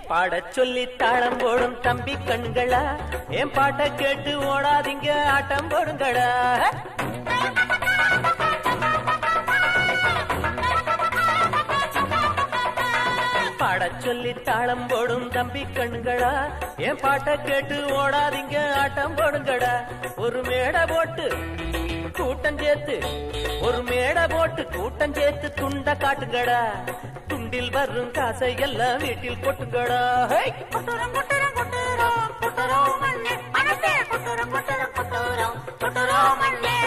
பாடச் சொல்லி தாளம் போடும் தம்பி கண்களா என் பாட்டை கேட்டு ஓடாதீங்க ஆட்டம் போடுங்களா பாடச் சொல்லி தாளம் போடும் தம்பி கண்களா என் பாட்டை கேட்டு ஓடாதீங்க ஆட்டம் போடுங்கடா ஒரு மேடை போட்டு கூட்டம் சேர்த்து ஒரு மேடை போட்டு கூட்டம் சேர்த்து துண்ட காட்டுங்கடா துண்டில் வரும் காசை எல்லாம் வீட்டில் கொட்டுங்கடா ஹே! குட்டுறம் குட்டுறம் குட்டுறோம் குட்டுறோம் மண்ணே மனசே குட்டுறம் குட்டுறம் குட்டுறோம் குட்டுறோம் மண்ணே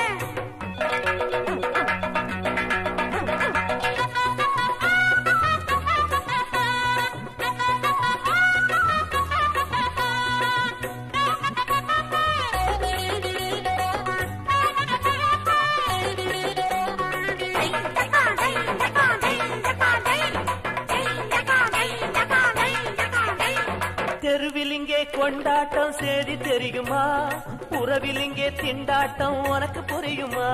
தெருவில் இங்கே கொண்டாட்டம் சேதி தெரியுமா உறவில் இங்கே திண்டாட்டம் உனக்கு புரியுமா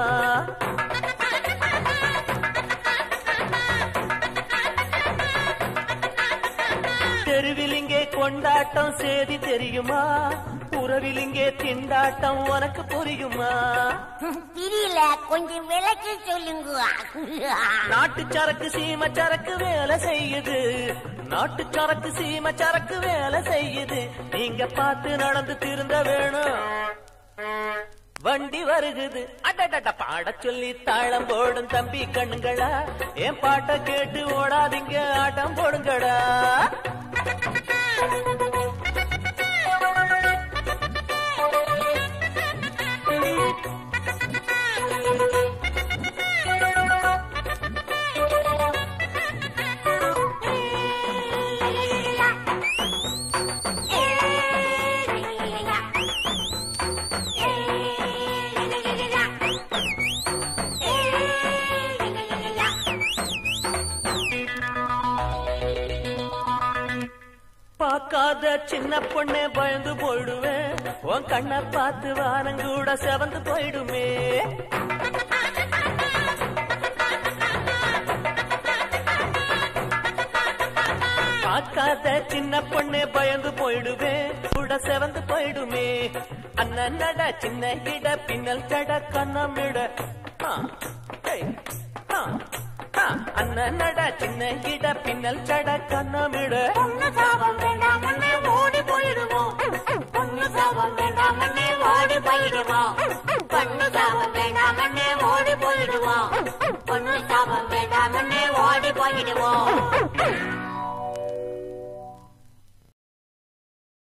தெருவில் இங்கே கொண்டாட்டம் சேதி தெரியுமா உறவில் இங்கே திண்டாட்டம் உனக்கு புரியுமா தெரியல கொஞ்சம் விளக்கி சொல்லுங்க நாட்டு சரக்கு சீம சரக்கு வேலை செய்யுது நாட்டு சரக்கு சீம சரக்கு வேலை செய்யுது நீங்க பார்த்து நடந்து திருந்த வேணும் வண்டி வருகுது அடடட பாடச் சொல்லி தாளம் போடும் தம்பி கண்ணுங்களா என் பாட்டை கேட்டு ஓடாதீங்க ஆட்டம் போடுங்கடா பார்க்காத சின்ன பொண்ணே பயந்து போயிடுவேன் உன் கண்ணை பார்த்து வானங்கூட செவந்து போயிடுமே பார்க்காத சின்ன பொண்ணே பயந்து போயிடுவேன் கூட செவந்து போயிடுமே அண்ணன் நட சின்ன இட பின்னல் கட கண்ணமிட ஆ, ஏய், ஆ, ஆ, அண்ணன் நட சின்ன இட பின்னல் கட கண்ணமிட பொண்ணு சாபம் வேண்டாம் மண்ணே ஓடி போயிடுவோம் பொண்ணு சாபம் வேண்டாம் மண்ணே ஓடி போயிடுவோம் பொண்ணு சாபம் வேண்டாம் மண்ணே ஓடி போயிடுவோம் பொண்ணு சாபம் வேண்டாம் மண்ணே ஓடி போயிடுவோம்